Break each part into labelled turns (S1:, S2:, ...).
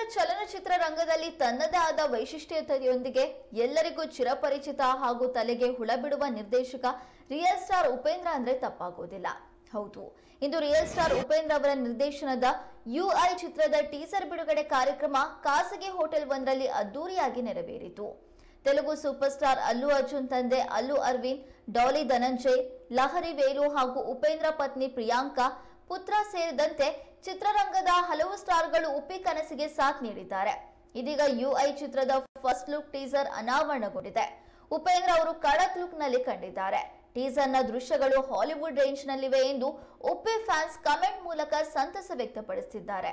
S1: ಚಲನಚಿತ್ರ ರಂಗದಲ್ಲಿ ತನ್ನದೇ ಆದ ವೈಶಿಷ್ಟ್ಯತೆಯೊಂದಿಗೆ ಎಲ್ಲರಿಗೂ ಚಿರಪರಿಚಿತ ಹಾಗೂ ತಲೆಗೆ ಹುಳ ಬಿಡುವ ನಿರ್ದೇಶಕ ರಿಯಲ್ ಸ್ಟಾರ್ ಉಪೇಂದ್ರ ಅಂದ್ರೆ ತಪ್ಪಾಗೋದಿಲ್ಲ ಹೌದು ಇಂದು ರಿಯಲ್ ಸ್ಟಾರ್ ಉಪೇಂದ್ರ ಅವರ ನಿರ್ದೇಶನದ ಯುಐ ಚಿತ್ರದ ಟೀಸರ್ ಬಿಡುಗಡೆ ಕಾರ್ಯಕ್ರಮ ಖಾಸಗಿ ಹೋಟೆಲ್ ಒಂದರಲ್ಲಿ ಅದ್ದೂರಿಯಾಗಿ ನೆರವೇರಿತು ತೆಲುಗು ಸೂಪರ್ ಸ್ಟಾರ್ ಅಲ್ಲು ಅರ್ಜುನ್ ತಂದೆ ಅಲ್ಲು ಅರವಿಂದ್ ಡಾಲಿ ಧನಂಜಯ್ ಲಹರಿ ವೇಲು ಹಾಗೂ ಉಪೇಂದ್ರ ಪತ್ನಿ ಪ್ರಿಯಾಂಕಾ ಪುತ್ರ ಸೇರಿದಂತೆ ಚಿತ್ರರಂಗದ ಹಲವು ಸ್ಟಾರ್ಗಳು ಉಪ್ಪಿ ಕನಸಿಗೆ ಸಾಥ್ ನೀಡಿದ್ದಾರೆ ಇದೀಗ ಯುಐ ಚಿತ್ರದ ಫಸ್ಟ್ ಲುಕ್ ಟೀಸರ್ ಅನಾವರಣಗೊಂಡಿದೆ ಉಪೇಂದ್ರ ಅವರು ಕಡಕ್ ಲುಕ್ ನಲ್ಲಿ ಕಂಡಿದ್ದಾರೆ ಟೀಸರ್ನ ದೃಶ್ಯಗಳು ಹಾಲಿವುಡ್ ರೇಂಜ್ ನಲ್ಲಿವೆ ಎಂದು ಉಪ್ಪಿ ಫ್ಯಾನ್ಸ್ ಕಮೆಂಟ್ ಮೂಲಕ ಸಂತಸ ವ್ಯಕ್ತಪಡಿಸಿದ್ದಾರೆ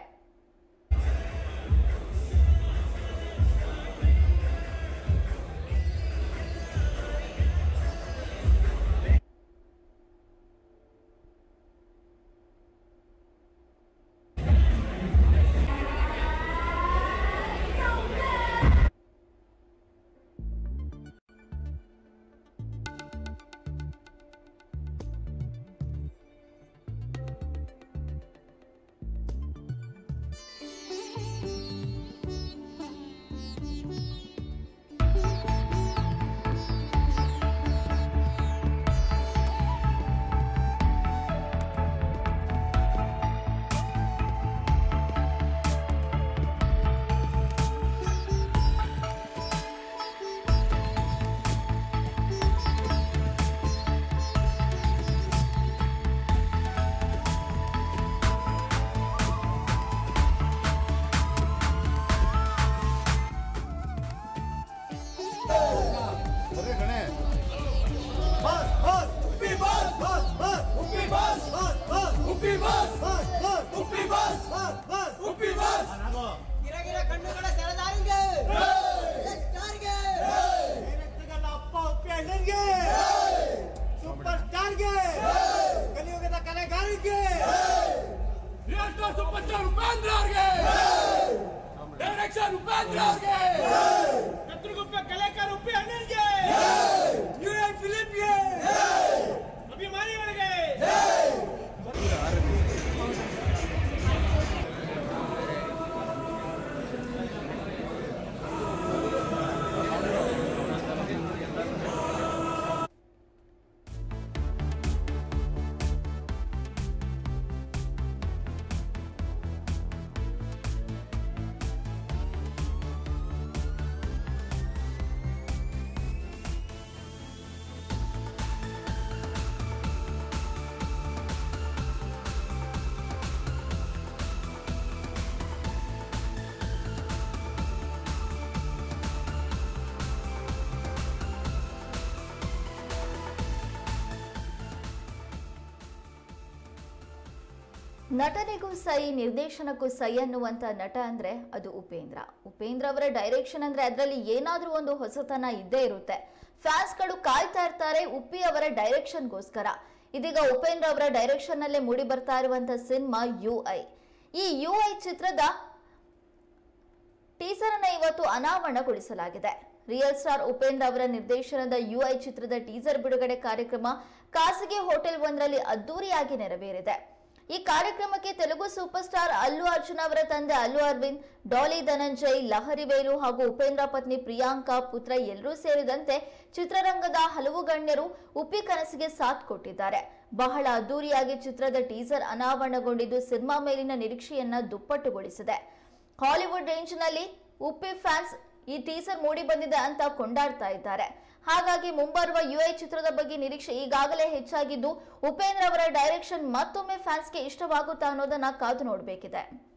S2: ಬರೀ ಗಣೆ
S3: बस बस उप्पी बस बस बस उप्पी बस बस बस उप्पी बस बस बस उप्पी बस बस बस उप्पी बस
S4: ಗಿರ ಗಿರ ಕಣ್ಣುಗಳ ಸೆಳೆದಾರಿಗೆ ಸ್ಟಾರ್ಗೆ
S3: ಡೈರೆಕ್ಟರ್ಗಳ ಅಪ್ಪ ಉಪ್ಪಿ ಅಣ್ಣನ್ಗೆ ಸೂಪರ್ ಸ್ಟಾರ್ಗೆ ಕಲಿಯುಗದ ಕಲೆಗಾರರಿಗೆ
S5: ರಿಯಾಕ್ಟರ್ ಸೂಪರ್ ಸ್ಟಾರ್ ಉಪೇಂದ್ರ ಅವ್ರಿಗೆ ಡೈರೆಕ್ಷನ್ ಉಪೇಂದ್ರ ಅವ್ರಿಗೆ
S3: ಕತ್ರಗುಪ್ಪ ಕಲೆಕಾರ ಉಪ್ಪಿ ಅಣ್ಣನ್ಗೆ ಯು ಎನ್ ಫಿಲಿಪ್ಗೆ ಅಭಿಮಾನಿಗಳಿಗೆ
S1: ನಟನೆಗೂ ಸೈ ನಿರ್ದೇಶನಕ್ಕೂ ಸೈ ಅನ್ನುವಂತ ನಟ ಅಂದ್ರೆ ಅದು ಉಪೇಂದ್ರ ಉಪೇಂದ್ರ ಅವರ ಡೈರೆಕ್ಷನ್ ಅಂದ್ರೆ ಅದರಲ್ಲಿ ಏನಾದ್ರೂ ಒಂದು ಹೊಸತನ ಇದ್ದೇ ಇರುತ್ತೆ ಫ್ಯಾನ್ಸ್ಗಳು ಕಾಯ್ತಾ ಇರ್ತಾರೆ ಉಪ್ಪಿ ಅವರ ಡೈರೆಕ್ಷನ್ಗೋಸ್ಕರ ಇದೀಗ ಉಪೇಂದ್ರ ಅವರ ಡೈರೆಕ್ಷನ್ ನಲ್ಲೇ ಮೂಡಿ ಬರ್ತಾ ಇರುವಂತ ಸಿನಿಮಾ ಯು ಐ ಈ ಯು ಐ ಚಿತ್ರದ ಟೀಸರ್ ಅನ್ನ ಇವತ್ತು ಅನಾವರಣಗೊಳಿಸಲಾಗಿದೆ ರಿಯಲ್ ಸ್ಟಾರ್ ಉಪೇಂದ್ರ ಅವರ ನಿರ್ದೇಶನದ ಯುಐ ಚಿತ್ರದ ಟೀಸರ್ ಬಿಡುಗಡೆ ಕಾರ್ಯಕ್ರಮ ಖಾಸಗಿ ಹೋಟೆಲ್ ಒಂದರಲ್ಲಿ ಅದ್ದೂರಿಯಾಗಿ ನೆರವೇರಿದೆ ಈ ಕಾರ್ಯಕ್ರಮಕ್ಕೆ ತೆಲುಗು ಸೂಪರ್ ಸ್ಟಾರ್ ಅಲ್ಲು ಅರ್ಜುನ್ ಅವರ ತಂದೆ ಅಲ್ಲು ಅರವಿಂದ್ ಡಾಲಿ ಧನಂಜಯ್ ಲಹರಿ ವೇಲು ಹಾಗೂ ಉಪೇಂದ್ರ ಪತ್ನಿ ಪ್ರಿಯಾಂಕಾ ಪುತ್ರ ಎಲ್ಲರೂ ಸೇರಿದಂತೆ ಚಿತ್ರರಂಗದ ಹಲವು ಗಣ್ಯರು ಉಪ್ಪಿ ಕನಸಿಗೆ ಸಾಥ್ ಕೊಟ್ಟಿದ್ದಾರೆ ಬಹಳ ಅದ್ದೂರಿಯಾಗಿ ಚಿತ್ರದ ಟೀಸರ್ ಅನಾವರಣಗೊಂಡಿದ್ದು ಸಿನಿಮಾ ಮೇಲಿನ ನಿರೀಕ್ಷೆಯನ್ನ ದುಪ್ಪಟ್ಟುಗೊಳಿಸಿದೆ ಹಾಲಿವುಡ್ ರೇಂಜ್ ನಲ್ಲಿ ಉಪ್ಪಿ ಫ್ಯಾನ್ಸ್ ಈ ಟೀಸರ್ ಮೂಡಿ ಬಂದಿದೆ ಅಂತ ಕೊಂಡಾಡ್ತಾ ಇದ್ದಾರೆ ಹಾಗಾಗಿ ಮುಂಬರುವ ಯುಐ ಚಿತ್ರದ ಬಗ್ಗೆ ನಿರೀಕ್ಷೆ ಈಗಾಗಲೇ ಹೆಚ್ಚಾಗಿದ್ದು ಉಪೇಂದ್ರ ಅವರ ಡೈರೆಕ್ಷನ್ ಮತ್ತೊಮ್ಮೆ ಫ್ಯಾನ್ಸ್ಗೆ ಇಷ್ಟವಾಗುತ್ತಾ ಅನ್ನೋದನ್ನ ಕಾದು ನೋಡಬೇಕಿದೆ